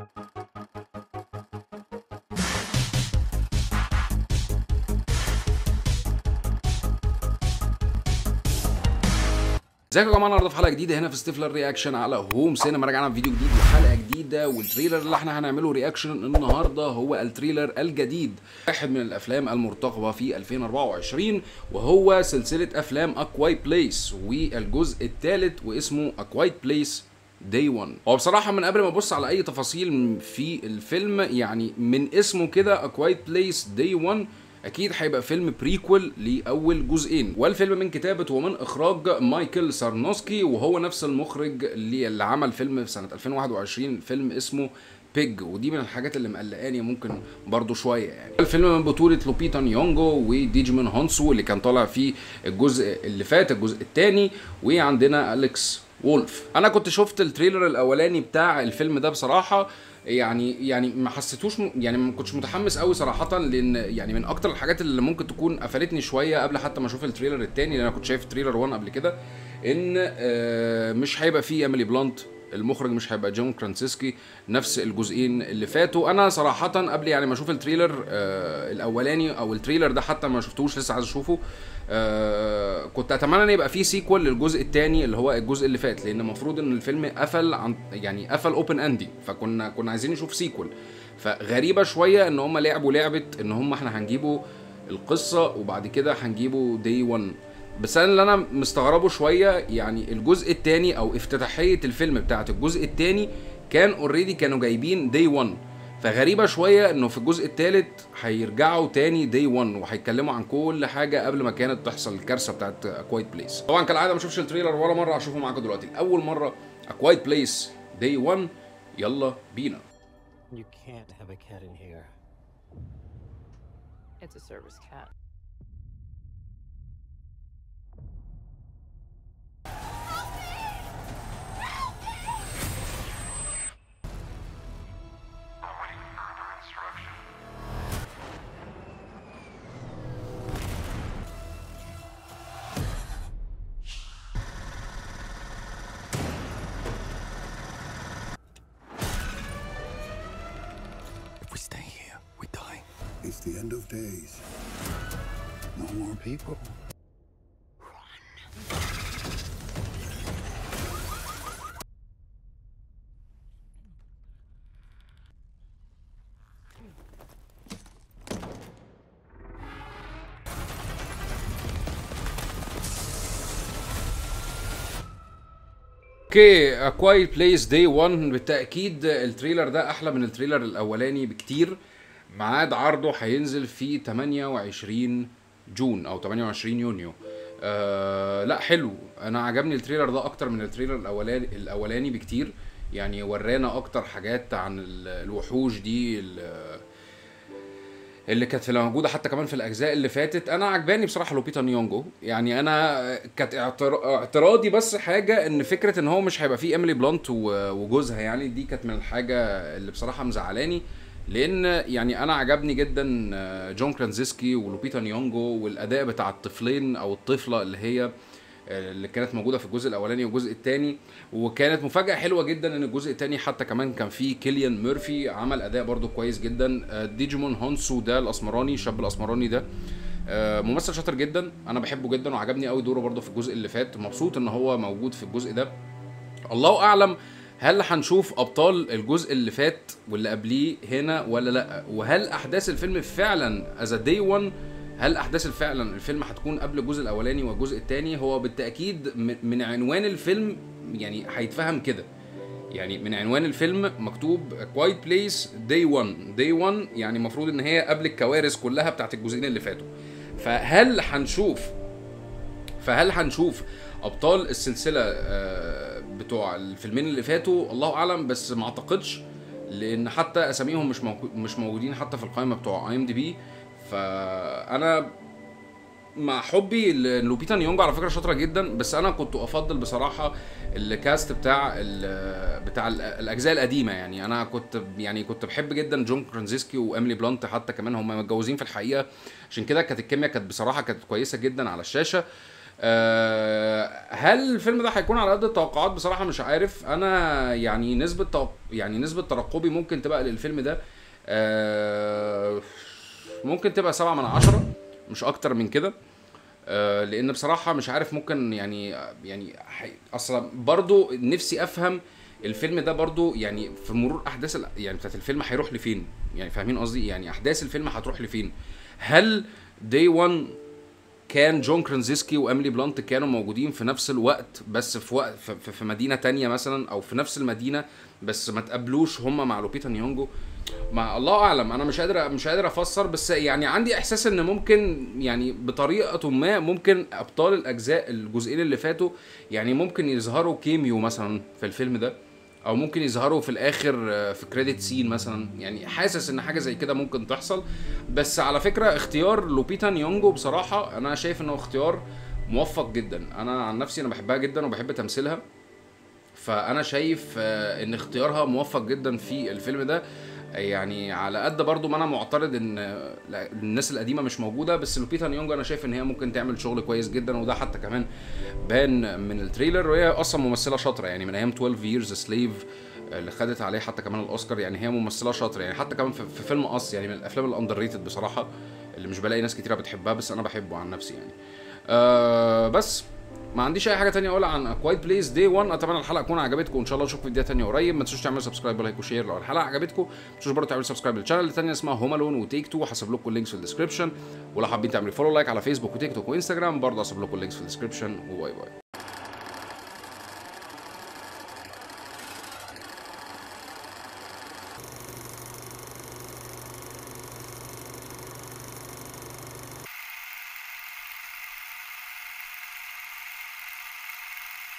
ازيكم يا جماعه النهارده في حلقه جديده هنا في ستيفلر رياكشن على هوم سينما رجعنا في فيديو جديد وحلقه جديده والتريلر اللي احنا هنعمله رياكشن النهارده هو التريلر الجديد واحد من الافلام المرتقبه في 2024 وهو سلسله افلام اكواي بليس والجزء الثالث واسمه اكواي بليس داي 1 هو بصراحه من قبل ما ابص على اي تفاصيل في الفيلم يعني من اسمه كده اكوايت بليس داي 1 اكيد هيبقى فيلم بريكول لاول جزئين والفيلم من كتابه ومن اخراج مايكل سارنوسكي وهو نفس المخرج اللي, اللي عمل فيلم في سنه 2021 فيلم اسمه بيج ودي من الحاجات اللي مقلقاني ممكن برضو شويه يعني الفيلم من بطوله لوبيتا نيونجو وديجيمون هونسو اللي كان طالع فيه الجزء اللي فات الجزء الثاني وعندنا اليكس وولف انا كنت شفت التريلر الاولاني بتاع الفيلم ده بصراحه يعني يعني ما حسيتوش م... يعني ما كنتش متحمس قوي صراحه لان يعني من اكتر الحاجات اللي ممكن تكون قفلتني شويه قبل حتى ما اشوف التريلر التاني لان انا كنت شايف تريلر 1 قبل كده ان آه مش هيبقى فيه ايميلي بلانت المخرج مش هيبقى جون كرانسيسكي نفس الجزئين اللي فاتوا انا صراحه قبل يعني ما اشوف التريلر آه الاولاني او التريلر ده حتى ما شفتوش لسه عايز اشوفه آه كنت اتمنى ان يبقى فيه سيكوال للجزء الثاني اللي هو الجزء اللي فات لان المفروض ان الفيلم قفل عن يعني قفل اوبن اندي فكنا كنا عايزين نشوف سيكوال فغريبه شويه ان هم لعبوا لعبه ان هم احنا هنجيبوا القصه وبعد كده هنجيبوا دي 1 بس انا اللي انا مستغربه شويه يعني الجزء الثاني او افتتاحيه الفيلم بتاعت الجزء الثاني كان اوريدي كانوا جايبين دي 1 فغريبه شويه انه في الجزء الثالث هيرجعوا تاني دي 1 وهيتكلموا عن كل حاجه قبل ما كانت تحصل الكارثه بتاعت اكوايت بليس طبعا كالعاده ما اشوفش التريلر ولا مره هشوفه معاكم دلوقتي اول مره اكوايت بليس دي 1 يلا بينا You can't have a cat in here. It's a service cat. If we stay here, we die. It's the end of days. No more people. اوكي اكوايت بليس داي 1 بالتاكيد التريلر ده احلى من التريلر الاولاني بكتير ميعاد عرضه هينزل في 28 جون او 28 يونيو آه لا حلو انا عجبني التريلر ده اكتر من التريلر الاولاني الاولاني بكتير يعني ورانا اكتر حاجات عن ال- الوحوش دي ال- اللي كانت في موجوده حتى كمان في الاجزاء اللي فاتت انا عجباني بصراحه لوبيتا نيونجو يعني انا كانت اعتر- اعتراضي بس حاجه ان فكره ان هو مش هيبقى فيه ايميلي بلانت و- وجوزها يعني دي كانت من الحاجه اللي بصراحه مزعلاني لان يعني انا عجبني جدا آه، جون كرانزيسكي ولوبيتا نيونجو والاداء بتاع الطفلين او الطفله اللي هي اللي كانت موجوده في الجزء الاولاني والجزء الثاني وكانت مفاجاه حلوه جدا ان الجزء الثاني حتى كمان كان فيه كيليان ميرفي عمل اداء برضو كويس جدا آه، ديجيمون هونسو ده الاسمراني الشاب الاسمراني ده آه، ممثل شاطر جدا انا بحبه جدا وعجبني قوي دوره برضو في الجزء اللي فات مبسوط ان هو موجود في الجزء ده الله اعلم هل هنشوف ابطال الجزء اللي فات واللي قبليه هنا ولا لا وهل احداث الفيلم فعلا از داي 1 هل احداث فعلا الفيلم هتكون قبل الجزء الاولاني والجزء الثاني هو بالتاكيد م- من عنوان الفيلم يعني هيتفهم كده يعني من عنوان الفيلم مكتوب كوايت بليس داي 1 داي 1 يعني المفروض ان هي قبل الكوارث كلها بتاعت الجزئين اللي فاتوا فهل هنشوف فهل هنشوف ابطال السلسله آه، بتوع الفيلمين اللي فاتوا الله اعلم بس ما اعتقدش لان حتى اساميهم مش موجو- مش موجودين حتى في القائمه بتوع اي ام دي بي فانا مع حبي لوبيتا نيونجو على فكره شاطره جدا بس انا كنت افضل بصراحه الكاست بتاع ال بتاع ال- الاجزاء القديمه يعني انا كنت يعني كنت بحب جدا جون كرانزيسكي واميلي بلانت حتى كمان هم متجوزين في الحقيقه عشان كده كانت الكيمياء كانت بصراحه كانت كويسه جدا على الشاشه آه، هل الفيلم ده هيكون على قد التوقعات بصراحه مش عارف انا يعني نسبه توق... يعني نسبه ترقبي ممكن تبقى للفيلم ده آه، ممكن تبقى سبعة من عشرة مش اكتر من كده آه، لان بصراحه مش عارف ممكن يعني يعني حي... اصلا برضو نفسي افهم الفيلم ده برضو يعني في مرور احداث ال- يعني بتاعت الفيلم هيروح لفين يعني فاهمين قصدي يعني احداث الفيلم هتروح لفين هل داي 1 كان جون كرنزيسكي واميلي بلانت كانوا موجودين في نفس الوقت بس في وقت في, في- في مدينه تانية مثلا او في نفس المدينه بس ما تقابلوش هم مع لوبيتا نيونجو مع الله اعلم انا مش قادر مش قادر افسر بس يعني عندي احساس ان ممكن يعني بطريقه ما ممكن ابطال الاجزاء الجزئين اللي فاتوا يعني ممكن يظهروا كيميو مثلا في الفيلم ده او ممكن يظهروا في الاخر آه، في كريدت سين مثلا يعني حاسس ان حاجه زي كده ممكن تحصل بس على فكره اختيار لوبيتا نيونجو بصراحه انا شايف انه اختيار موفق جدا انا عن نفسي انا بحبها جدا وبحب تمثيلها فانا شايف آه، ان اختيارها موفق جدا في الفيلم ده يعني على قد برضو ما انا معترض ان آه، لا، الناس القديمه مش موجوده بس لوبيتا نيونجو انا شايف ان هي ممكن تعمل شغل كويس جدا وده حتى كمان بان من التريلر وهي اصلا ممثله شاطره يعني من ايام 12 years a slave اللي خدت عليه حتى كمان الاوسكار يعني هي ممثله شاطره يعني حتى كمان في, في فيلم قص يعني من الافلام الاندر ريتد بصراحه اللي مش بلاقي ناس كتيره بتحبها بس انا بحبه عن نفسي يعني آه بس ما عنديش اي حاجه تانية اقولها عن كوايت بليس دي 1 اتمنى الحلقه تكون عجبتكم وان شاء الله نشوفكم في فيديو تانية قريب ما تنسوش تعملوا سبسكرايب ولايك وشير لو الحلقه عجبتكم ما تنسوش برضه تعملوا سبسكرايب للشانل التانية اسمها هوم الون وتيك تو هسيب لكم اللينكس في الديسكربشن ولو حابين تعملوا فولو لايك على فيسبوك وتيك توك وانستجرام برضه هسيب لكم اللينكس في الديسكربشن وباي باي